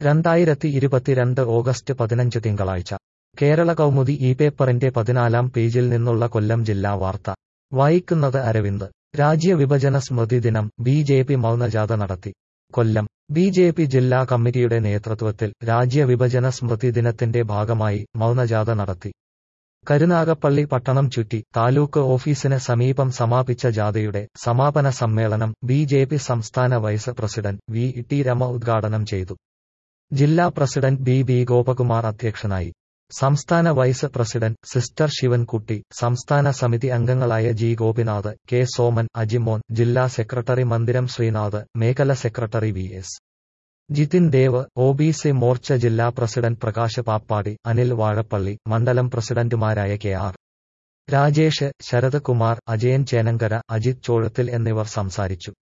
രണ്ടായിരത്തി ഇരുപത്തിരണ്ട് ഓഗസ്റ്റ് പതിനഞ്ച് തിങ്കളാഴ്ച കേരള കൗമുദി ഈ പേപ്പറിന്റെ പതിനാലാം പേജിൽ നിന്നുള്ള കൊല്ലം ജില്ലാ വാർത്ത വായിക്കുന്നത് അരവിന്ദ് രാജ്യവിഭജന സ്മൃതി ദിനം ബി ജെ പി മൗനജാഥ നടത്തി കൊല്ലം ബി ജെ പി ജില്ലാ കമ്മിറ്റിയുടെ നേതൃത്വത്തിൽ രാജ്യവിഭജന സ്മൃതി ദിനത്തിന്റെ ഭാഗമായി മൗനജാഥ നടത്തി കരുനാഗപ്പള്ളി പട്ടണം ചുറ്റി താലൂക്ക് ഓഫീസിന് സമീപം സമാപിച്ച ജാഥയുടെ സമാപന സമ്മേളനം ബി ജെ പി സംസ്ഥാന vice president V T Rema ഉദ്ഘാടനം ചെയ്തു ജില്ലാ പ്രസിഡന്റ് ബി ബി ഗോപകുമാർ അധ്യക്ഷനായി സംസ്ഥാന വൈസ് പ്രസിഡന്റ് സിസ്റ്റർ ശിവൻകുട്ടി സംസ്ഥാന സമിതി അംഗങ്ങളായ ജി ഗോപിനാഥ് കെ സോമൻ അജിമോൻ ജില്ലാ സെക്രട്ടറി മന്ദിരം ശ്രീനാഥ് മേഖല secretary V S Jithin Dev O B C Morcha ജില്ലാ പ്രസിഡന്റ് പ്രകാശ് പാപ്പാടി അനിൽ വാഴപ്പള്ളി മണ്ഡലം പ്രസിഡന്റുമാരായ കെ ആർ രാജേഷ് ശരത് കുമാർ അജയൻ ചേനങ്കര അജിത് ചോഴത്തിൽ എന്നിവർ സംസാരിച്ചു